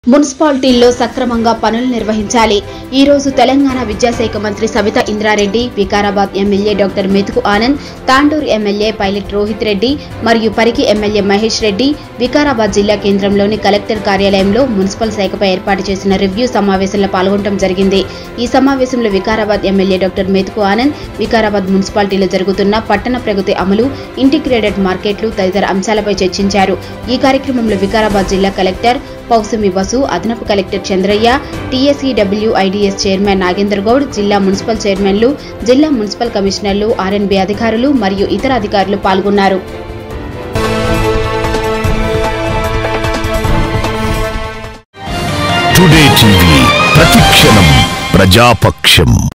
మున్సిపాలిటీల్లో సక్రమంగా పనులు నిర్వహించాలి ఈ రోజు తెలంగాణ విద్యాశాఖ మంత్రి Savitha Indra Reddy Vikarabad MLA doctor Methuku Anand Tandur MLA pilot Rohith Reddy మరియు పరికి ఎమ్మెల్యే మహేష్ రెడ్డి వికారాబాద్ జిల్లా కేంద్రంలోని కలెక్టర్ కార్యాలయంలో మున్సిపల్ శాఖపై ఏర్పాటు చేసిన రివ్యూ సమావేశంలో పాల్గొనడం జరిగింది ఈ సమావేశంలో వికారాబాద్ ఎమ్మెల్యే డాక్టర్ మెతుకు ఆనంద్ వికారాబాద్ మున్సిపాలిటీలో జరుగుతున్న పట్టణ ప్రగతి అమలు ఇంటిగ్రేటెడ్ మార్కెట్లు తదితర అంశాలపై చర్చించారు ఈ కార్యక్రమంలో వికారాబాద్ జిల్లా కలెక్టర్ పౌసమి బసు అదనపు collector Chandraiah TSEW IDS chairman Nagender Goud జిల్లా మున్సిపల్ చైర్మన్లు జిల్లా మున్సిపల్ కమిషనర్లు ఆర్ఎన్బి అధికారులు మరియు ఇతర అధికారులు పాల్గొన్నారు టుడే టీవీ ప్రతిక్షణం ప్రజాపక్షం